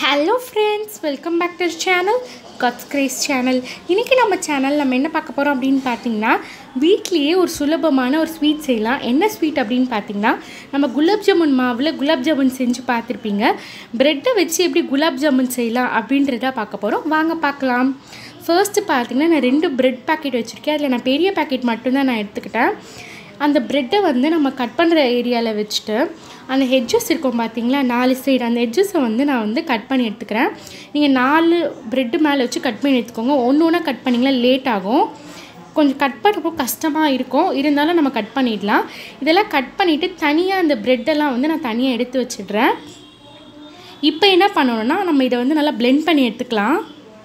hello friends welcome back to channel God's grace channel இன்றைக்கி நம்ம channel நம்ம என்ன பார்க்க போகிறோம் அப்படின்னு பார்த்தீங்கன்னா வீட்லேயே ஒரு சுலபமான ஒரு ஸ்வீட் செய்யலாம் என்ன ஸ்வீட் அப்படின்னு பார்த்தீங்கன்னா நம்ம குலாப் ஜாமுன் மாவில் குலாப் ஜாமுன் செஞ்சு பார்த்துருப்பீங்க ப்ரெட்டை வச்சு எப்படி குலாப் ஜாமுன் செய்யலாம் அப்படின்றத பார்க்க போகிறோம் வாங்க பார்க்கலாம் ஃபர்ஸ்ட்டு பார்த்தீங்கன்னா நான் ரெண்டு ப்ரெட் பேக்கெட் வச்சுருக்கேன் அதில் நான் பெரிய பேக்கெட் மட்டும்தான் நான் எடுத்துக்கிட்டேன் அந்த ப்ரெட்டை வந்து நம்ம கட் பண்ணுற ஏரியாவில் வச்சுட்டு அந்த ஹெட்ஜஸ் இருக்கும் பார்த்தீங்களா நாலு சைடு அந்த ஹெட்ஜஸை வந்து நான் வந்து கட் பண்ணி எடுத்துக்கிறேன் நீங்கள் நாலு ப்ரெட்டு மேலே வச்சு கட் பண்ணி எடுத்துக்கோங்க ஒன்று ஒன்றா கட் பண்ணிங்களா லேட் ஆகும் கொஞ்சம் கட் பண்ணுறப்போ கஷ்டமாக இருக்கும் இருந்தாலும் நம்ம கட் பண்ணிடலாம் இதெல்லாம் கட் பண்ணிவிட்டு தனியாக அந்த ப்ரெட்டெல்லாம் வந்து நான் தனியாக எடுத்து வச்சிடுறேன் இப்போ என்ன பண்ணணும்னா நம்ம இதை வந்து நல்லா பிளெண்ட் பண்ணி எடுத்துக்கலாம்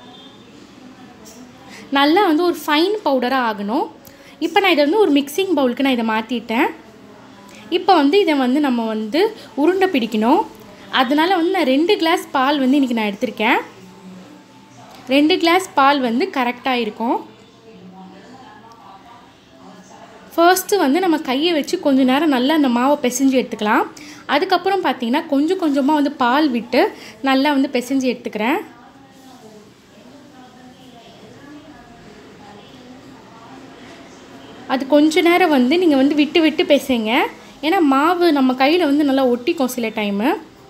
நல்லா வந்து ஒரு ஃபைன் பவுடராக ஆகணும் இப்போ நான் இதை வந்து ஒரு மிக்சிங் பவுலுக்கு நான் இதை மாற்றிட்டேன் இப்போ வந்து இதை வந்து நம்ம வந்து உருண்டை பிடிக்கணும் அதனால் வந்து நான் ரெண்டு கிளாஸ் பால் வந்து இன்றைக்கி நான் எடுத்திருக்கேன் ரெண்டு கிளாஸ் பால் வந்து கரெக்டாக இருக்கும் ஃபர்ஸ்ட்டு வந்து நம்ம கையை வச்சு கொஞ்ச நேரம் நல்லா அந்த மாவை பிசைஞ்சு எடுத்துக்கலாம் அதுக்கப்புறம் பார்த்திங்கன்னா கொஞ்சம் கொஞ்சமாக வந்து பால் விட்டு நல்லா வந்து பிசைஞ்சு எடுத்துக்கிறேன் அது கொஞ்ச நேரம் வந்து நீங்கள் வந்து விட்டு விட்டு பேசுங்க ஏன்னா மாவு நம்ம கையில் வந்து நல்லா ஒட்டிக்கும் சில டைமு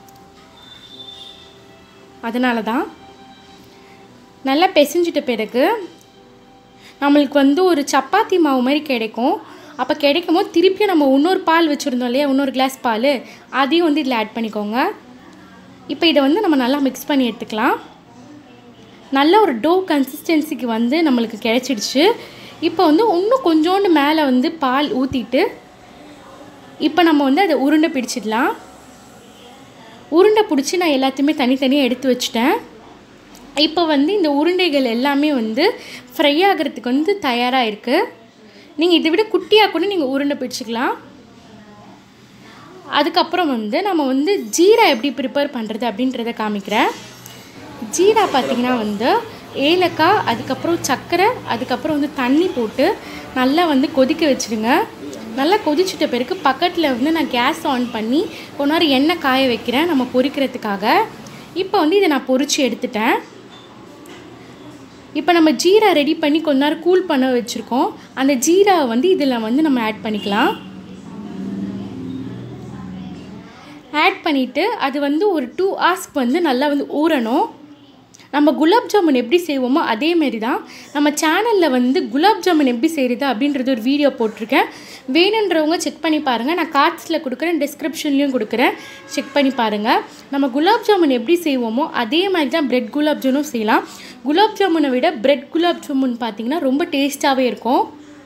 அதனால தான் நல்லா பிசைஞ்சிட்ட பிறகு நம்மளுக்கு வந்து ஒரு சப்பாத்தி மாவு மாதிரி கிடைக்கும் அப்போ கிடைக்கும் போது திருப்பியும் நம்ம இன்னொரு பால் வச்சுருந்தோம் இல்லையா இன்னொரு கிளாஸ் பால் அதையும் வந்து இதில் ஆட் பண்ணிக்கோங்க இப்போ இதை வந்து நம்ம நல்லா மிக்ஸ் பண்ணி எடுத்துக்கலாம் நல்ல ஒரு டோ கன்சிஸ்டன்சிக்கு வந்து நம்மளுக்கு கிடைச்சிடுச்சு இப்போ வந்து இன்னும் கொஞ்சோண்டு மேலே வந்து பால் ஊற்றிட்டு இப்போ நம்ம வந்து அதை உருண்டை பிடிச்சிடலாம் உருண்டை பிடிச்சி நான் எல்லாத்தையுமே தனித்தனியாக எடுத்து வச்சிட்டேன் இப்போ வந்து இந்த உருண்டைகள் எல்லாமே வந்து ஃப்ரை ஆகிறதுக்கு வந்து தயாராக இருக்குது நீங்கள் இதை விட குட்டியாக கூட நீங்கள் உருண்டை பிடிச்சிக்கலாம் அதுக்கப்புறம் வந்து நம்ம வந்து ஜீரா எப்படி ப்ரிப்பேர் பண்ணுறது அப்படின்றத காமிக்கிறேன் ஜீரா பார்த்திங்கன்னா வந்து ஏலக்காய் அதுக்கப்புறம் சர்க்கரை அதுக்கப்புறம் வந்து தண்ணி போட்டு நல்லா வந்து கொதிக்க வச்சுடுங்க நல்லா கொதிச்சிட்ட பிறகு பக்கத்தில் வந்து நான் கேஸ் ஆன் பண்ணி கொஞ்ச நேரம் எண்ணெய் காய வைக்கிறேன் நம்ம பொரிக்கிறதுக்காக இப்போ வந்து இதை நான் பொரித்து எடுத்துட்டேன் இப்போ நம்ம ஜீரா ரெடி பண்ணி கொஞ்ச நேரம் கூல் பண்ண வச்சுருக்கோம் அந்த ஜீராவை வந்து இதில் வந்து நம்ம ஆட் பண்ணிக்கலாம் ஆட் பண்ணிவிட்டு அது வந்து ஒரு டூ ஹவர்ஸ்க்கு வந்து நல்லா வந்து ஊறணும் நம்ம குலாப் ஜாமுன் எப்படி செய்வோமோ அதே மாரி தான் நம்ம சேனலில் வந்து குலாப் ஜாமுன் எப்படி செய்கிறது அப்படின்றது ஒரு வீடியோ போட்டிருக்கேன் வேணுன்றவங்க செக் பண்ணி பாருங்கள் நான் கார்ட்ஸில் கொடுக்குறேன் டிஸ்கிரிப்ஷன்லேயும் கொடுக்குறேன் செக் பண்ணி பாருங்கள் நம்ம குலாப் ஜாமுன் எப்படி செய்வோமோ அதே மாதிரி தான் பிரெட் குலாப் ஜாமுனும் செய்யலாம் குலாப் ஜாமுனை விட பிரெட் குலாப் ஜாமுன் பார்த்திங்கன்னா ரொம்ப டேஸ்ட்டாகவே இருக்கும்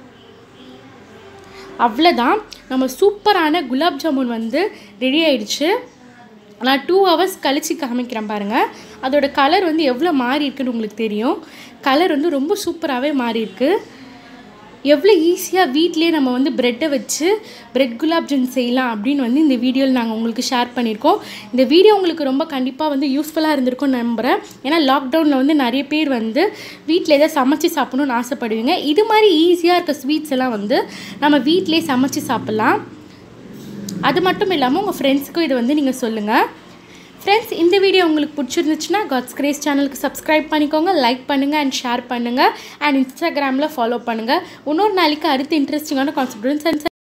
அவ்வளோதான் நம்ம சூப்பரான குலாப் ஜாமுன் வந்து ரெடி ஆயிடுச்சு நான் டூ ஹவர்ஸ் கழித்து காமிக்கிறேன் பாருங்கள் அதோட கலர் வந்து எவ்வளோ மாறி இருக்குன்னு உங்களுக்கு தெரியும் கலர் வந்து ரொம்ப சூப்பராகவே மாறி இருக்கு எவ்வளோ ஈஸியாக வீட்லேயே நம்ம வந்து ப்ரெட்டை வச்சு ப்ரெட் குலாப் ஜாமுன் செய்யலாம் அப்படின்னு வந்து இந்த வீடியோவில் நாங்கள் உங்களுக்கு ஷேர் பண்ணியிருக்கோம் இந்த வீடியோ உங்களுக்கு ரொம்ப கண்டிப்பாக வந்து யூஸ்ஃபுல்லாக இருந்திருக்கும்னு நம்புகிறேன் ஏன்னா லாக்டவுனில் வந்து நிறைய பேர் வந்து வீட்டில் எதாவது சமைச்சு சாப்பிடணும்னு ஆசைப்படுவீங்க இது மாதிரி ஈஸியாக இருக்க ஸ்வீட்ஸ் எல்லாம் வந்து நம்ம வீட்டிலே சமைச்சு சாப்பிட்லாம் அது மட்டும் இல்லாமல் உங்கள் ஃப்ரெண்ட்ஸுக்கும் இதை வந்து நீங்கள் சொல்லுங்கள் ஃப்ரெண்ட்ஸ் இந்த வீடியோ உங்களுக்கு பிடிச்சிருந்துச்சுன்னா காட்ஸ் கிரேஸ் சேனலுக்கு சப்ஸ்கிரைப் பண்ணிக்கோங்க லைக் பண்ணுங்கள் அண்ட் ஷேர் பண்ணுங்கள் அண்ட் இன்ஸ்டாகிராமில் ஃபாலோ பண்ணுங்கள் இன்னொரு நாளைக்கு அடுத்த இன்ட்ரெஸ்டிங்கான கான்செப்ட்